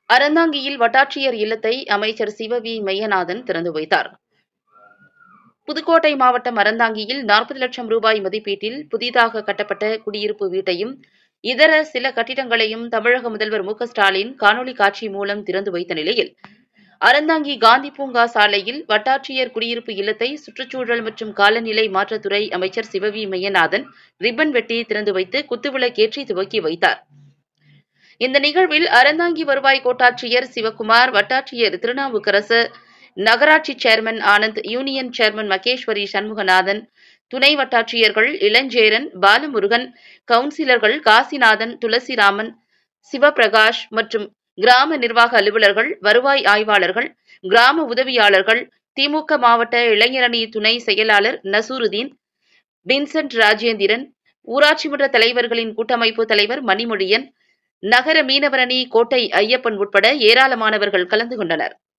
அறந்தாங்கியில் வட்டாட்சியர் இல்லத்தை அமைச்சர் சிவ வி மெய்யநாதன் திறந்து வைத்தார் புதுக்கோட்டை மாவட்டம் அறந்தாங்கியில் நாற்பது லட்சம் ரூபாய் மதிப்பீட்டில் புதிதாக கட்டப்பட்ட குடியிருப்பு வீட்டையும் இதர சில கட்டிடங்களையும் தமிழக முதல்வர் மு க ஸ்டாலின் காணொலி காட்சி மூலம் திறந்து வைத்த நிலையில் அறந்தாங்கி காந்தி பூங்கா சாலையில் வட்டாட்சியர் குடியிருப்பு இல்லத்தை சுற்றுச்சூழல் மற்றும் காலநிலை மாற்றத்துறை அமைச்சர் சிவவி மையநாதன் ரிப்பன் வெட்டி திறந்து வைத்து குத்துவிளக்கேற்றி துவக்கி வைத்தார் இந்த நிகழ்வில் அறந்தாங்கி வருவாய் கோட்டாட்சியர் சிவக்குமார் வட்டாட்சியர் திருநாவுக்கரசு நகராட்சி chairman Anand union chairman Maheswari Shanmuganathan துணை வட்டாட்சியர்கள் இளஞ்சேரன் பாலமுருகன் கவுன்சிலர்கள் காசிநாதன் துளசிராமன் சிவபிரகாஷ் மற்றும் கிராம நிர்வாக அலுவலர்கள் வருவாய் ஆய்வாளர்கள் கிராம உதவியாளர்கள் திமுக மாவட்ட இளைஞரணி துணை செயலாளர் நசூருதீன் வின்சென்ட் ராஜேந்திரன் ஊராட்சி மன்ற தலைவர்களின் கூட்டமைப்பு தலைவர் மணிமொழியன் நகர மீனவரணி கோட்டை ஐயப்பன் உட்பட ஏராளமானவர்கள் கலந்து கொண்டனர்